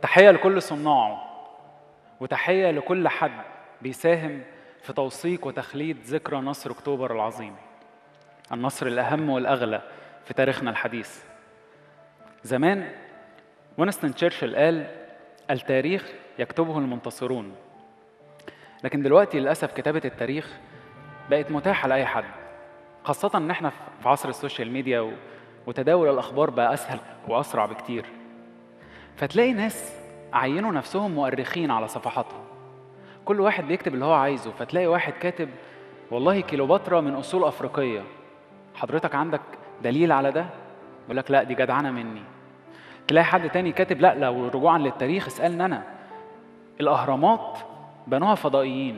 تحية لكل صناعه وتحية لكل حد بيساهم في توثيق وتخليد ذكرى نصر أكتوبر العظيم النصر الأهم والأغلى في تاريخنا الحديث زمان وينستون تشرشل قال التاريخ يكتبه المنتصرون لكن دلوقتي للأسف كتابة التاريخ بقت متاحة لأي حد خاصة إن إحنا في عصر السوشيال ميديا وتداول الأخبار بقى أسهل وأسرع بكتير فتلاقي ناس عينوا نفسهم مؤرخين على صفحاتهم كل واحد بيكتب اللي هو عايزه فتلاقي واحد كاتب والله كيلوباترا من أصول أفريقية حضرتك عندك دليل على ده؟ يقول لك لا دي جدعنة مني تلاقي حد تاني كاتب لا لو رجوعا للتاريخ اسألني أنا الأهرامات بنوها فضائيين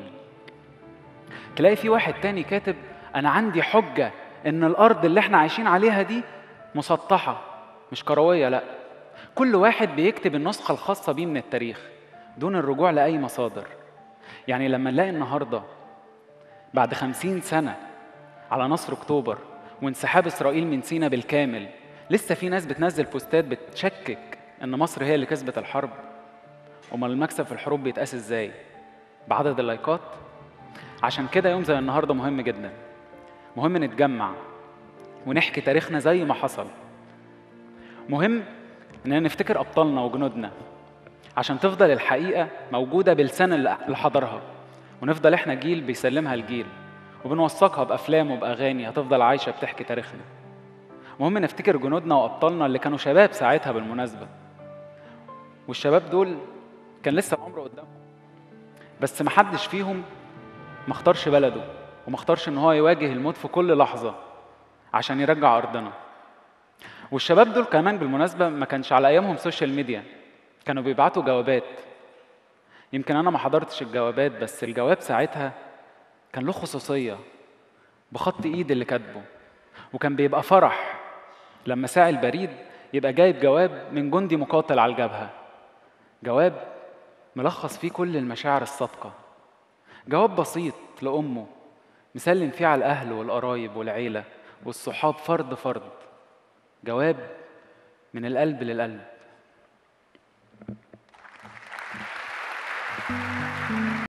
تلاقي في واحد تاني كاتب أنا عندي حجة إن الأرض اللي إحنا عايشين عليها دي مسطحة مش كروية لأ كل واحد بيكتب النسخة الخاصة بيه من التاريخ دون الرجوع لأي مصادر يعني لما نلاقي النهاردة بعد خمسين سنة على نصر أكتوبر وانسحاب إسرائيل من سينا بالكامل لسه في ناس بتنزل بوستات بتشكك إن مصر هي اللي كسبت الحرب أمال المكسب في الحروب بيتقاس إزاي؟ بعدد اللايكات؟ عشان كده يوم زي النهارده مهم جدا مهم نتجمع ونحكي تاريخنا زي ما حصل مهم اننا نفتكر ابطالنا وجنودنا عشان تفضل الحقيقه موجوده بلسان اللي حضرها ونفضل احنا جيل بيسلمها لجيل وبنوثقها بافلام وباغاني هتفضل عايشه بتحكي تاريخنا مهم نفتكر جنودنا وابطالنا اللي كانوا شباب ساعتها بالمناسبه والشباب دول كان لسه العمر قدامهم بس محدش فيهم ما اختارش بلده وما اختارش ان هو يواجه الموت في كل لحظه عشان يرجع ارضنا والشباب دول كمان بالمناسبه ما كانش على ايامهم سوشيال ميديا كانوا بيبعتوا جوابات يمكن انا ما حضرتش الجوابات بس الجواب ساعتها كان له خصوصيه بخط ايد اللي كاتبه وكان بيبقى فرح لما ساعي البريد يبقى جايب جواب من جندي مقاتل على الجبهه جواب ملخص فيه كل المشاعر الصادقه جواب بسيط لأمه مسلم فيه على الأهل والقرايب والعيلة والصحاب فرد فرد جواب من القلب للقلب